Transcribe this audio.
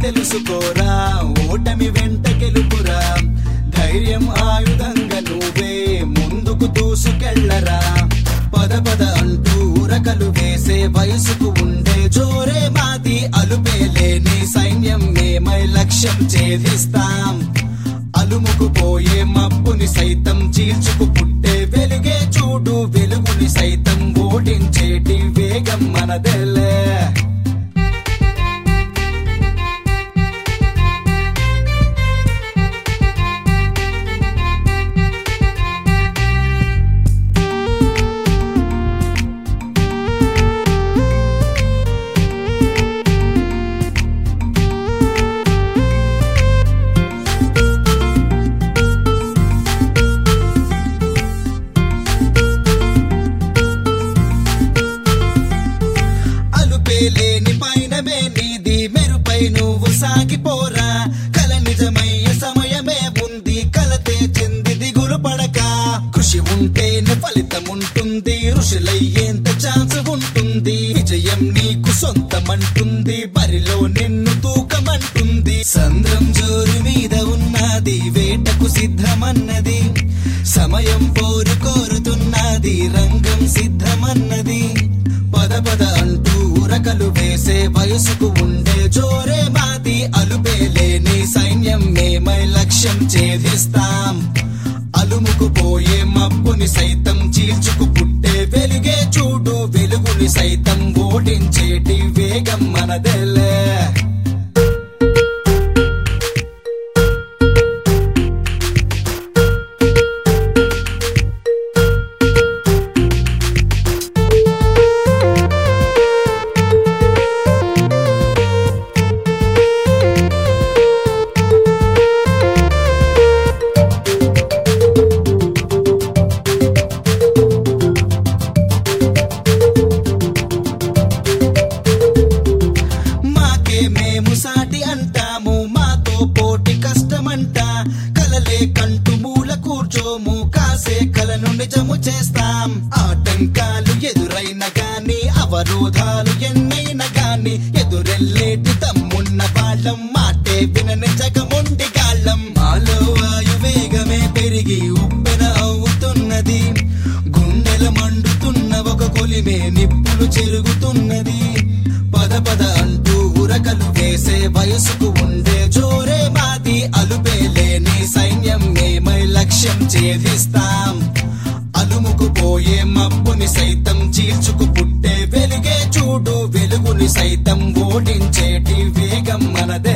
తెలుసుకోరా ఓటమి వెంట గెలుపురా ధైర్యం ఆయుధంగా నువ్వే ముందుకు దూసుకెళ్ళరా పద పద అంటూ ఉరకలు వేసే వయసుకు ఉండే జోరే మాది అలుపే లేని సైన్యం మేమై లక్ష్యం ఛేదిస్తాం అలుముకు పోయే మబ్బుని సైతం చీల్చుకు పుట్టే వెలుగే చూడు వెలుగుని సైతం ఓడించేటి వేగం మనదేలే అలుపే లేని పైనమే నీది మెరుపై నువ్వు సాగిపోరా కల నిజమయ్యే సమయమే ఉంది కలతే చెంది దిగులు పడక కృషి ఉంటేనే ఫలితం ఉంటుంది ఋషులయ్యేంత ఛాన్స్ ఉంటుంది విజయం నీకు సొంతమంటుంది బరిలో నిన్ను తూకమంటుంది సంద్రం జోరు మీద ఉన్నది వేటకు సిద్ధమన్నది సమయం పోరు కోరుతున్నది రంగం సిద్ధమన్నది పద పద అంటూ ఉరకలు వేసే వయసుకు ఉండే జోరే మాది అలుపే లేని సైన్యం మేమై లక్ష్యం ఛేదిస్తాం అలుముకు పోయే మబ్బుని సైతం చీల్చుకు పుట్టే వెలుగే చూడు వెలుగుని సైతం ఓడించేటి వేగం మనదేలే మాకే మేము సాటి అంటాము మాతో పోటీ కష్టమంట కలలే కంటు మూల కూర్చోము కాసే కలను నిజము చేస్తాం ఆటంకాలు ఎదురైన గాని అవరోధాలు ఎన్నైనా గాని ఎదురెల్లేటి తమ్మున్న వాళ్ళం మాటే వినని జగముండి గాళ్ళం మాలో వాయు వేగమే పెరిగి ఉప్పెన అవుతున్నది గుండెల మండుతున్న ఒక కొలిమే నిప్పులు చెరుగుతున్నది పద పద అంటూ ఉరకలు వేసే వయసుకు ఉండే జోరే మాది అలుపే లేని సైన్యం మేమై లక్ష్యం ఛేదిస్తాం అలుముకు పోయే మబ్బుని సైతం చీల్చుకు పుట్టే వెలుగే చూడు వెలుగుని సైతం ఓడించేటి వేగం మనదే